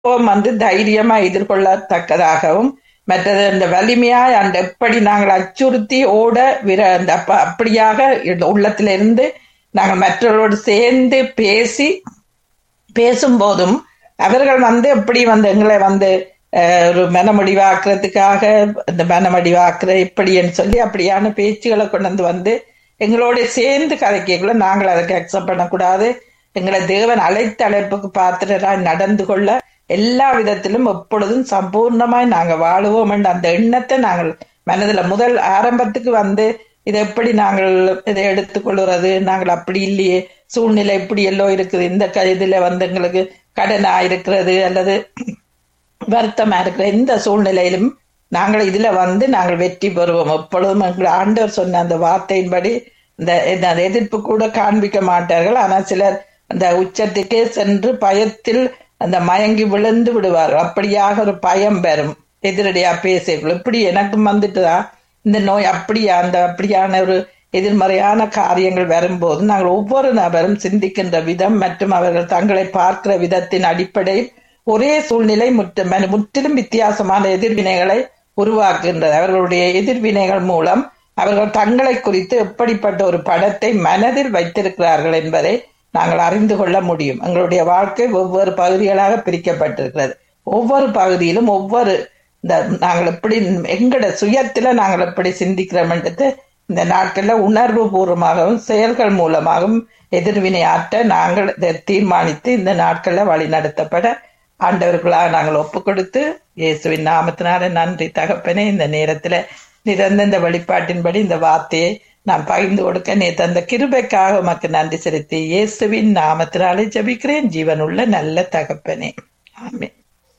எப்பவும் வந்து தைரியமா எதிர்கொள்ளத்தக்கதாகவும் மற்றது இந்த வலிமையாய் அந்த எப்படி நாங்கள் அச்சுறுத்தி ஓட விர அந்த அப்ப அப்படியாக இந்த உள்ளத்திலிருந்து நாங்கள் மற்றவர்களோடு சேர்ந்து பேசி பேசும்போதும் அவர்கள் வந்து எப்படி வந்து எங்களை வந்து அஹ், ஒரு மனமுடிவாக்குறதுக்காக இந்த மனமுடிவாக்குற இப்படின்னு சொல்லி அப்படியான பேச்சுகளை கொண்டு வந்து வந்து எங்களோட சேர்ந்து கதைக்கக்குள்ள நாங்கள் அதுக்கு அக்செப்ட் பண்ணக்கூடாது எங்களை தேவன் அழைத்த அழைப்புக்கு பாத்திரராய் நடந்து கொள்ள எல்லா விதத்திலும் எப்பொழுதும் சம்பூர்ணமாய் நாங்க வாழுவோம் என்ற அந்த எண்ணத்தை நாங்கள் மனதுல முதல் ஆரம்பத்துக்கு வந்து இதை எப்படி நாங்கள் இதை எடுத்துக்கொள்கிறது நாங்கள் அப்படி இல்லையே சூழ்நிலை இப்படி எல்லாம் இருக்குது இந்த க- இதுல வந்து எங்களுக்கு கடனா இருக்கிறது அல்லது வருத்தமா இருக்கிற இந்த சூழ்நிலையிலும் நாங்கள் இதுல வந்து நாங்கள் வெற்றி பெறுவோம் எப்பொழுதும் எங்கள் ஆண்டவர் சொன்ன அந்த வார்த்தையின்படி இந்த இந்த எதிர்ப்பு கூட காண்பிக்க மாட்டார்கள் ஆனால் சிலர் அந்த உச்சத்துக்கே சென்று பயத்தில் அந்த மயங்கி விழுந்து விடுவார்கள் அப்படியாக ஒரு பயம் பெறும் எதிரடியா பேசிகள் இப்படி எனக்கும் வந்துட்டுதா இந்த நோய் அப்படியா அந்த அப்படியான ஒரு எதிர்மறையான காரியங்கள் வரும்போது நாங்கள் ஒவ்வொரு நபரும் சிந்திக்கின்ற விதம் மற்றும் அவர்கள் தங்களை பார்க்கிற விதத்தின் அடிப்படையில் ஒரே சூழ்நிலை முற்று- மன- முற்றிலும் வித்தியாசமான எதிர்வினைகளை உருவாக்குகின்றது அவர்களுடைய எதிர்வினைகள் மூலம் அவர்கள் தங்களை குறித்து எப்படிப்பட்ட ஒரு படத்தை மனதில் வைத்திருக்கிறார்கள் என்பதை நாங்கள் அறிந்து கொள்ள முடியும் எங்களுடைய வாழ்க்கை ஒவ்வொரு பகுதிகளாக பிரிக்கப்பட்டிருக்கிறது ஒவ்வொரு பகுதியிலும் ஒவ்வொரு இந்த நாங்கள் எப்படி எங்கட சுயத்துல நாங்கள் எப்படி சிந்திக்கிறோம்ன்றது இந்த நாட்கள்ல உணர்வு பூர்வமாகவும் செயல்கள் மூலமாகவும் எதிர்வினை ஆற்ற நாங்கள் இதை தீர்மானித்து இந்த நாட்கள்ல வழி நடத்தப்பட ஆண்டவர்களாக நாங்கள் ஒப்பு கொடுத்து இயேசுவின் நாமத்தினால நன்றி தகப்பனே இந்த நேரத்துல நிறந்த இந்த வெளிப்பாட்டின்படி இந்த வார்த்தையை நான் பகிர்ந்து கொடுக்க நீ தந்த கிருபைக்காக உமக்கு நன்றி செலுத்தி இயேசுவின் நாமத்தினாலே ஜெபிக்கிறேன் ஜீவனுள்ள நல்ல தகப்பனே ஆமென்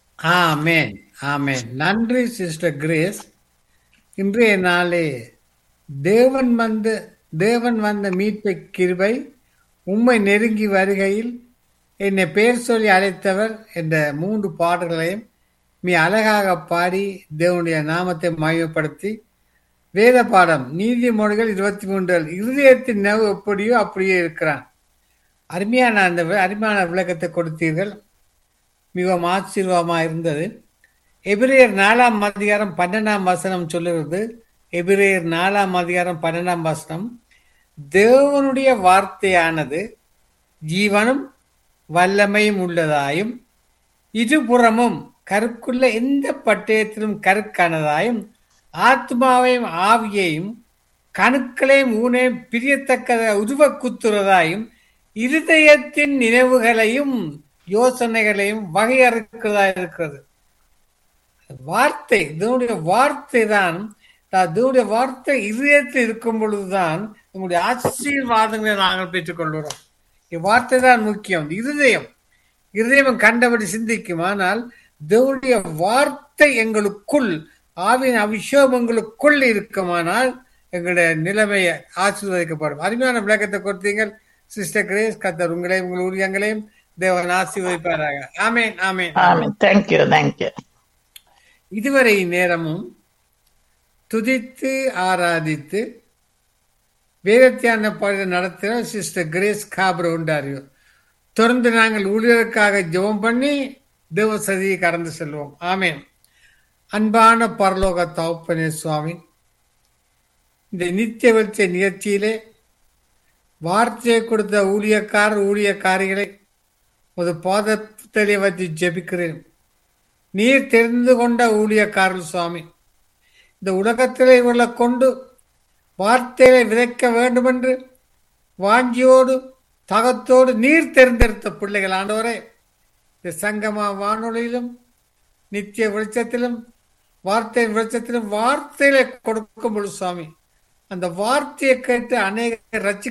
ஆமென் ஆமென் நன்றி சிஸ்டர் கிரேஸ் இன்றைய நாளே தேவன் வந்த தேவன் வந்த மீட்பை கிருபை உம்மை நெருங்கி வருகையில் என்னை பெயர் சொல்லி அழைத்தவர் என்ற மூன்று பாடல்களையும் மிக அழகாக பாடி தேவனுடைய நாமத்தை மகிமைப்படுத்தி வேத பாடம் நீதிமொழிகள் இருபத்தி மூன்றில் இருதயத்தின் நவு எப்படியோ அப்படியே இருக்கிறான் அருமையான அந்த வி- அருமையான விளக்கத்தை கொடுத்தீர்கள் மிகவும் ஆச்சரியமா இருந்தது எபிரேயர் நாலாம் அதிகாரம் பன்னெண்டாம் வசனம் சொல்லுகிறது எபிரேயர் நாலாம் அதிகாரம் பன்னெண்டாம் வசனம் தேவனுடைய வார்த்தையானது ஜீவனும் வல்லமையும் உள்ளதாயும் இருபுறமும் கருக்குள்ள எந்த பட்டயத்திலும் கருக்கானதாயும் ஆத்மாவையும் ஆவியையும் கணுக்களையும் ஊனையும் பிரியத்தக்க உருவ குத்துறதாயும் இருதயத்தின் நினைவுகளையும் யோசனைகளையும் வகையறுக்கிறதா இருக்கிறது வார்த்தை இதனுடைய வார்த்தை தான் இதனுடைய வார்த்தை இதயத்தில் இருக்கும் பொழுதுதான் நம்முடைய ஆசீர்வாதங்களை நாங்கள் பெற்றுக்கொள்கிறோம் இவ்வார்த்தை தான் முக்கியம் இருதயம் இருதயம் கண்டபடி சிந்திக்கும் ஆனால் தேவனுடைய வார்த்தை எங்களுக்குள் ஆவின் அபிஷேகம் எங்களுக்குள் இருக்குமானால் எங்களுடைய நிலைமை ஆசீர்வதிக்கப்படும் அருமையான விளக்கத்தை கொடுத்தீங்கள் சிஸ்டர் கிரேஸ் கத்தர் உங்களையும் உங்கள் ஊழியங்களையும் தேவன் ஆசீர்வதிப்பாராக ஆமேன் ஆமேன் ஆமென் தேங்க்யூ தேங்க்யூ இதுவரை நேரமும் துதித்து ஆராதித்து வேதத்தியான பாடல் நடத்துகிற சிஸ்டர் கிரேஸ் காப்ரோ உண்டாரியோ தொடர்ந்து நாங்கள் ஊழியருக்காக ஜெபம் பண்ணி தேவசதியை கடந்து செல்வோம் ஆமென் அன்பான பரலோக தகப்பனே சுவாமி இந்த நித்திய வெளிச்ச நிகழ்ச்சியிலே வார்த்தையை கொடுத்த ஊழியக்காரர் ஊழியக்காரிகளை ஒரு பாதத்திலே வச்சு ஜெபிக்கிறேன் நீர் தெரிந்து கொண்ட ஊழியக்காரர் சுவாமி இந்த உலகத்திலே இவர்களை கொண்டு வார்த்தைகளை விதைக்க வேண்டும் என்று வாஞ்சியோடு தகத்தோடு நீர் தேர்ந்தெடுத்த பிள்ளைகள் ஆண்டவரே இந்த சங்கமா வானொலியிலும் நித்திய வெளிச்சத்திலும் வார்த்தை வெளிச்சத்திலும் வார்த்தைகளை கொடுக்கும் பொழுது சுவாமி அந்த வார்த்தையை கேட்டு அநேக ரட்சி